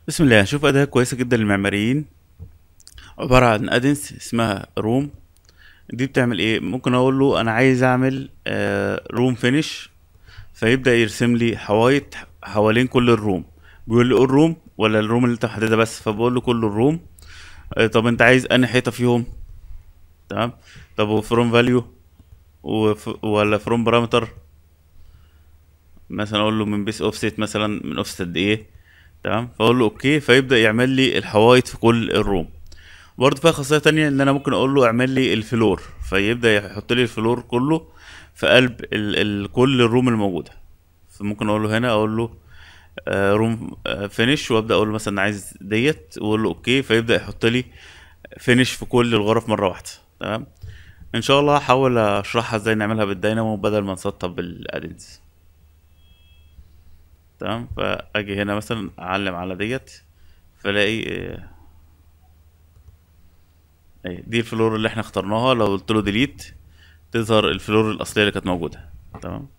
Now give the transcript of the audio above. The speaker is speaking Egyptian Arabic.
بسم الله هنشوف أداة كويسة جدا للمعماريين عبارة عن ادنس اسمها روم دي بتعمل ايه ممكن اقول له انا عايز اعمل روم فينيش فيبدأ يرسم لي حوايط حوالين كل الروم بيقول لي الروم ولا الروم اللي انت محددها بس فبقول له كل الروم آه، طب انت عايز انهي حيطة فيهم تمام طب وفروم فاليو ولا فروم بارامتر مثلا اقول له من بيس اوفست مثلا من اوفست قد ايه تمام فاقول له اوكي فيبدا يعمل لي الحوايط في كل الروم برضه فيها خاصيه تانية ان انا ممكن اقول له اعمل لي الفلور فيبدا يحط لي الفلور كله في قلب ال ال كل الروم الموجوده فممكن اقول له هنا اقول له آه روم آه فينيش وابدا اقول له مثلا عايز ديت واقول له اوكي فيبدا يحط لي فينيش في كل الغرف مره واحده تمام ان شاء الله هحاول اشرحها ازاي نعملها بالدينامو بدل ما نسطب بالادنس تمام فاجي هنا مثلا اعلم على ديت فلاقي آه، اهي دي الفلور اللي احنا اخترناها لو قلت له ديليت تظهر الفلور الاصليه اللي كانت موجوده تمام